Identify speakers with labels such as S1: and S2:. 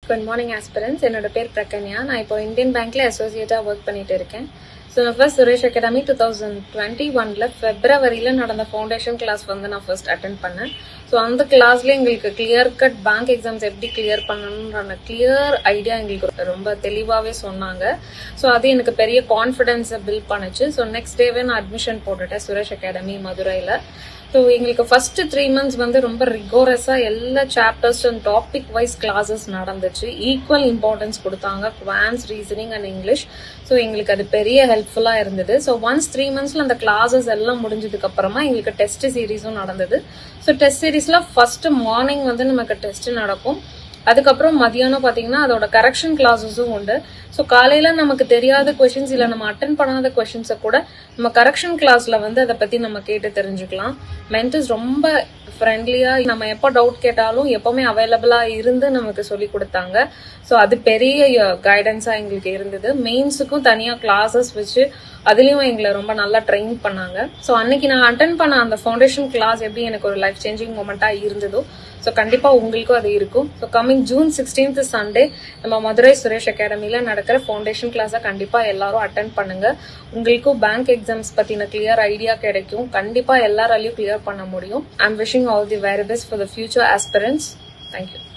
S1: good morning aspirants என்னோட பேர் பிரகன்யா நான் இப்போ இந்தியன் பேங்க்ல அசோசியேட்டா ஒர்க் பண்ணிட்டு இருக்கேன் ஸோ நான் first Suresh academy two thousand twenty ஒன்ல ஃபெப்ரவரியில் நடந்த ஃபவுண்டேஷன் கிளாஸ் வந்து நான் ஃபர்ஸ்ட் அட்டன் பண்ணேன் ஸோ அந்த கிளாஸ்ல எங்களுக்கு கிளியர் கட் பேங்க் எக்ஸாம்ஸ் எப்படி கிளியர் பண்ணணுன்ற கிளியர் ஐடியா எங்களுக்கு ரொம்ப தெளிவாகவே சொன்னாங்க ஸோ அது எனக்கு பெரிய கான்ஃபிடென்ஸை பில்ட் பண்ணுச்சு ஸோ நெக்ஸ்ட் டேவே நான் அட்மிஷன் போட்டுட்டேன் சுரேஷ் அகாடமி மதுரையில் ஸோ எங்களுக்கு ஃபர்ஸ்ட் த்ரீ மந்த்ஸ் வந்து ரொம்ப ரிகோரஸாக எல்லா chapters and topic wise classes நடந்துச்சு ஈக்குவல் இம்பார்ட்டன்ஸ் கொடுத்தாங்க quants reasoning and English so எங்களுக்கு அது பெரிய ஹெல்ப்ஃபுல்லாக இருந்தது ஸோ ஒன்ஸ் த்ரீ மந்த்ஸில் அந்த கிளாஸஸ் எல்லாம் முடிஞ்சதுக்கு அப்புறமா எங்களுக்கு டெஸ்ட் சீரீஸும் நடந்தது ஸோ டெஸ்ட் சீரீஸில் ஃபர்ஸ்ட் மார்னிங் வந்து நமக்கு டெஸ்ட் நடக்கும் அதுக்கப்புறம் மதியானம் பார்த்தீங்கன்னா அதோட கரெக்ஷன் கிளாஸஸும் உண்டு ஸோ காலையில் நமக்கு தெரியாத கொஷின்ஸ் இல்லை நம்ம அட்டன் பண்ணாத கொஷின்ஸை கூட நம்ம கரெக்ஷன் கிளாஸில் வந்து அதை பற்றி நம்ம கேட்டு தெரிஞ்சுக்கலாம் மென்டர்ஸ் ரொம்ப ஃப்ரெண்ட்லியாக நம்ம எப்போ டவுட் கேட்டாலும் எப்போவுமே அவைலபிளாக இருந்து நமக்கு சொல்லி கொடுத்தாங்க ஸோ அது பெரிய கைடன்ஸாக எங்களுக்கு இருந்தது மெயின்ஸுக்கும் தனியாக கிளாஸஸ் வச்சு அதுலேயும் எங்களை ரொம்ப நல்லா ட்ரெயின் பண்ணாங்க ஸோ அன்னைக்கு நான் அட்டன் பண்ண அந்த ஃபவுண்டேஷன் கிளாஸ் எப்படி எனக்கு ஒரு லைஃப் சேஞ்சிங் மூமெண்ட்டாக இருந்ததோ ஸோ கண்டிப்பாக உங்களுக்கும் அது இருக்கும் so coming June sixteenth Sunday நம்ம மதுரை சுரேஷ் அகாடமியில் நடக்கிற ஃபவுண்டேஷன் கிளாஸை கண்டிப்பாக எல்லாரும் அட்டன் பண்ணுங்க உங்களுக்கும் பேங்க் எக்ஸாம்ஸ் பற்றின கிளியர் ஐடியா கிடைக்கும் கண்டிப்பாக எல்லாராலையும் கிளியர் பண்ண முடியும் I'm wishing all the very best for the future aspirants thank you